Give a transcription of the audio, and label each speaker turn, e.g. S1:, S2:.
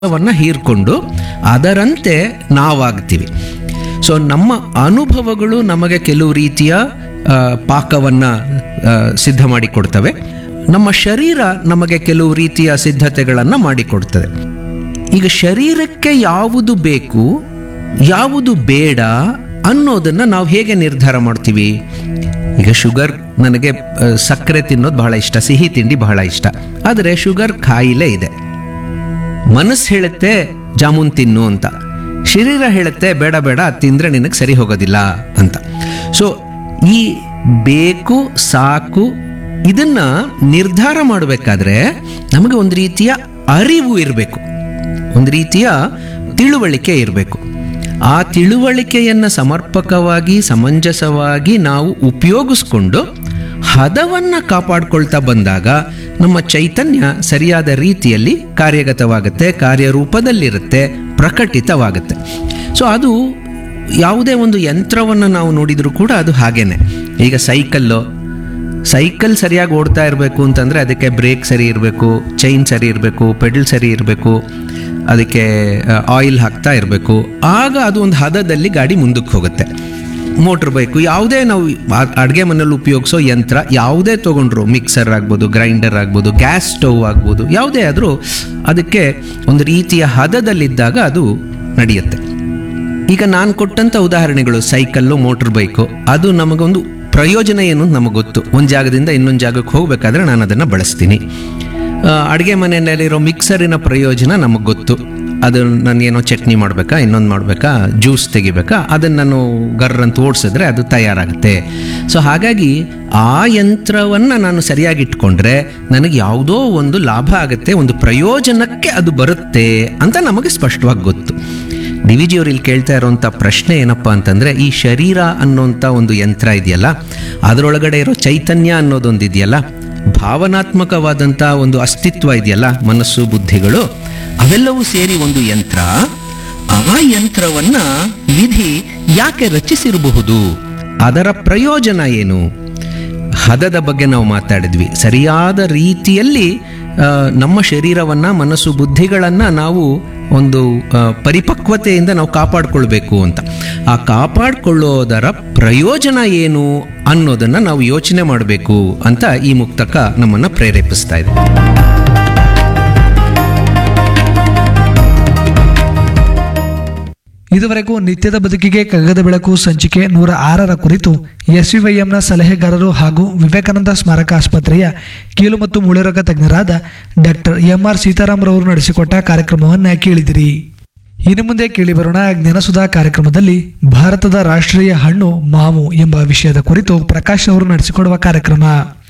S1: ವನ್ನ ಹೀರ್ಕೊಂಡು ಅದರಂತೆ ನಾವಾಗ್ತೀವಿ ಸೊ ನಮ್ಮ ಅನುಭವಗಳು ನಮಗೆ ಕೆಲವು ರೀತಿಯ ಆ, ಪಾಕವನ್ನ ಆ, ಸಿದ್ಧ ಮಾಡಿಕೊಡ್ತವೆ ನಮ್ಮ ಶರೀರ ನಮಗೆ ಕೆಲವು ರೀತಿಯ ಸಿದ್ಧತೆಗಳನ್ನು ಮಾಡಿಕೊಡ್ತದೆ ಈಗ ಶರೀರಕ್ಕೆ ಯಾವುದು ಬೇಕು ಯಾವುದು ಬೇಡ ಅನ್ನೋದನ್ನ ನಾವು ಹೇಗೆ ನಿರ್ಧಾರ ಮಾಡ್ತೀವಿ ಈಗ ಶುಗರ್ ನನಗೆ ಆ, ಸಕ್ಕರೆ ತಿನ್ನೋದು ಬಹಳ ಇಷ್ಟ ಸಿಹಿ ತಿಂಡಿ ಬಹಳ ಇಷ್ಟ ಆದರೆ ಶುಗರ್ ಕಾಯಿಲೆ ಇದೆ ಮನಸ್ಸು ಹೇಳುತ್ತೆ ಜಾಮೂನ್ ತಿನ್ನು ಅಂತ ಶರೀರ ಹೇಳುತ್ತೆ ಬೇಡ ಬೇಡ ಅದ್ ತಿಂದ್ರೆ ನಿನಗೆ ಸರಿ ಹೋಗೋದಿಲ್ಲ ಅಂತ ಸೊ ಈ ಬೇಕು ಸಾಕು ಇದನ್ನ ನಿರ್ಧಾರ ಮಾಡಬೇಕಾದ್ರೆ ನಮಗೆ ಒಂದು ರೀತಿಯ ಅರಿವು ಇರಬೇಕು ಒಂದು ರೀತಿಯ ತಿಳುವಳಿಕೆ ಇರಬೇಕು ಆ ತಿಳುವಳಿಕೆಯನ್ನು ಸಮರ್ಪಕವಾಗಿ ಸಮಂಜಸವಾಗಿ ನಾವು ಉಪಯೋಗಿಸ್ಕೊಂಡು ಹದವನ್ನು ಕಾಪಾಡ್ಕೊಳ್ತಾ ಬಂದಾಗ ನಮ್ಮ ಚೈತನ್ಯ ಸರಿಯಾದ ರೀತಿಯಲ್ಲಿ ಕಾರ್ಯಗತವಾಗುತ್ತೆ ಕಾರ್ಯರೂಪದಲ್ಲಿರುತ್ತೆ ಪ್ರಕಟಿತವಾಗುತ್ತೆ ಸೊ ಅದು ಯಾವುದೇ ಒಂದು ಯಂತ್ರವನ್ನು ನಾವು ನೋಡಿದರೂ ಕೂಡ ಅದು ಹಾಗೇನೆ ಈಗ ಸೈಕಲ್ಲು ಸೈಕಲ್ ಸರಿಯಾಗಿ ಓಡ್ತಾ ಇರಬೇಕು ಅಂತಂದರೆ ಅದಕ್ಕೆ ಬ್ರೇಕ್ ಸರಿ ಇರಬೇಕು ಚೈನ್ ಸರಿ ಇರಬೇಕು ಪೆಡಲ್ ಸರಿ ಇರಬೇಕು ಅದಕ್ಕೆ ಆಯಿಲ್ ಹಾಕ್ತಾ ಇರಬೇಕು ಆಗ ಅದು ಒಂದು ಹದದಲ್ಲಿ ಗಾಡಿ ಮುಂದಕ್ಕೆ ಹೋಗುತ್ತೆ ಮೋಟ್ರ್ ಬೈಕು ಯಾವುದೇ ನಾವು ಅಡುಗೆ ಮನೇಲಿ ಉಪಯೋಗಿಸೋ ಯಂತ್ರ ಯಾವುದೇ ತೊಗೊಂಡ್ರು ಮಿಕ್ಸರ್ ಆಗ್ಬೋದು ಗ್ರೈಂಡರ್ ಆಗ್ಬೋದು ಗ್ಯಾಸ್ ಸ್ಟವ್ ಆಗ್ಬೋದು ಯಾವುದೇ ಆದರೂ ಅದಕ್ಕೆ ಒಂದು ರೀತಿಯ ಹದದಲ್ಲಿದ್ದಾಗ ಅದು ನಡೆಯುತ್ತೆ ಈಗ ನಾನು ಕೊಟ್ಟಂಥ ಉದಾಹರಣೆಗಳು ಸೈಕಲ್ಲು ಮೋಟರ್ ಬೈಕು ಅದು ನಮಗೊಂದು ಪ್ರಯೋಜನ ಏನು ಅಂತ ನಮಗೆ ಗೊತ್ತು ಒಂದು ಜಾಗದಿಂದ ಇನ್ನೊಂದು ಜಾಗಕ್ಕೆ ಹೋಗಬೇಕಾದ್ರೆ ನಾನು ಅದನ್ನು ಬಳಸ್ತೀನಿ ಅಡುಗೆ ಮನೆಯಲ್ಲಿರೋ ಮಿಕ್ಸರಿನ ಪ್ರಯೋಜನ ನಮಗೆ ಗೊತ್ತು ಅದು ನಾನು ಏನೋ ಚಟ್ನಿ ಮಾಡಬೇಕಾ ಇನ್ನೊಂದು ಮಾಡಬೇಕಾ ಜ್ಯೂಸ್ ತೆಗಿಬೇಕಾ ಅದನ್ನು ನಾನು ಗರ್ರಂತ ಓಡಿಸಿದ್ರೆ ಅದು ತಯಾರಾಗುತ್ತೆ ಸೊ ಹಾಗಾಗಿ ಆ ಯಂತ್ರವನ್ನು ನಾನು ಸರಿಯಾಗಿ ಇಟ್ಕೊಂಡ್ರೆ ನನಗೆ ಯಾವುದೋ ಒಂದು ಲಾಭ ಆಗುತ್ತೆ ಒಂದು ಪ್ರಯೋಜನಕ್ಕೆ ಅದು ಬರುತ್ತೆ ಅಂತ ನಮಗೆ ಸ್ಪಷ್ಟವಾಗಿ ಗೊತ್ತು ಡಿ ವಿ ಜಿಯವ್ರು ಇಲ್ಲಿ ಕೇಳ್ತಾ ಇರೋಂಥ ಪ್ರಶ್ನೆ ಏನಪ್ಪ ಅಂತಂದರೆ ಈ ಶರೀರ ಅನ್ನೋಂಥ ಒಂದು ಯಂತ್ರ ಇದೆಯಲ್ಲ ಅದರೊಳಗಡೆ ಇರೋ ಚೈತನ್ಯ ಅನ್ನೋದೊಂದು ಇದೆಯಲ್ಲ ಭಾವನಾತ್ಮಕವಾದಂಥ ಒಂದು ಅಸ್ತಿತ್ವ ಇದೆಯಲ್ಲ ಮನಸ್ಸು ಬುದ್ಧಿಗಳು ಅವೆಲ್ಲವೂ ಸೇರಿ ಒಂದು ಯಂತ್ರ ಆ ಯಂತ್ರವನ್ನ ವಿಧಿ ಯಾಕೆ ರಚಿಸಿರಬಹುದು ಅದರ ಪ್ರಯೋಜನ ಏನು ಹದದ ಬಗ್ಗೆ ನಾವು ಮಾತಾಡಿದ್ವಿ ಸರಿಯಾದ ರೀತಿಯಲ್ಲಿ ಆ, ನಮ್ಮ ಶರೀರವನ್ನ ಮನಸ್ಸು ಬುದ್ಧಿಗಳನ್ನ ನಾವು ಒಂದು ಆ, ಪರಿಪಕ್ವತೆಯಿಂದ ನಾವು ಕಾಪಾಡ್ಕೊಳ್ಬೇಕು ಅಂತ ಆ ಕಾಪಾಡ್ಕೊಳ್ಳೋದರ ಪ್ರಯೋಜನ ಏನು ಅನ್ನೋದನ್ನ ನಾವು ಯೋಚನೆ ಮಾಡಬೇಕು ಅಂತ ಈ ಮುಕ್ತಕ ನಮ್ಮನ್ನ ಪ್ರೇರೇಪಿಸ್ತಾ ಇದೆ
S2: ಇದುವರೆಗೂ ನಿತ್ಯದ ಬದುಕಿಗೆ ಕಗ್ಗದ ಬೆಳಕು ಸಂಚಿಕೆ ನೂರ ಆರರ ಕುರಿತು ಎಸ್ವಿವೈಎಂನ ಸಲಹೆಗಾರರು ಹಾಗೂ ವಿವೇಕಾನಂದ ಸ್ಮಾರಕ ಆಸ್ಪತ್ರೆಯ ಕೀಲು ಮತ್ತು ಮೂಳೆರೋಗ ತಜ್ಞರಾದ ಡಾಕ್ಟರ್ ಎಂ ಆರ್ ಸೀತಾರಾಮ್ರವರು ನಡೆಸಿಕೊಟ್ಟ ಕಾರ್ಯಕ್ರಮವನ್ನು ಕೇಳಿದಿರಿ ಇನ್ನು ಮುಂದೆ ಕೇಳಿಬರೋಣ ಜ್ಞಾನಸುಧಾ ಕಾರ್ಯಕ್ರಮದಲ್ಲಿ ಭಾರತದ ರಾಷ್ಟ್ರೀಯ ಹಣ್ಣು ಮಾವು ಎಂಬ ವಿಷಯದ ಕುರಿತು ಪ್ರಕಾಶ್ ಅವರು ನಡೆಸಿಕೊಡುವ ಕಾರ್ಯಕ್ರಮ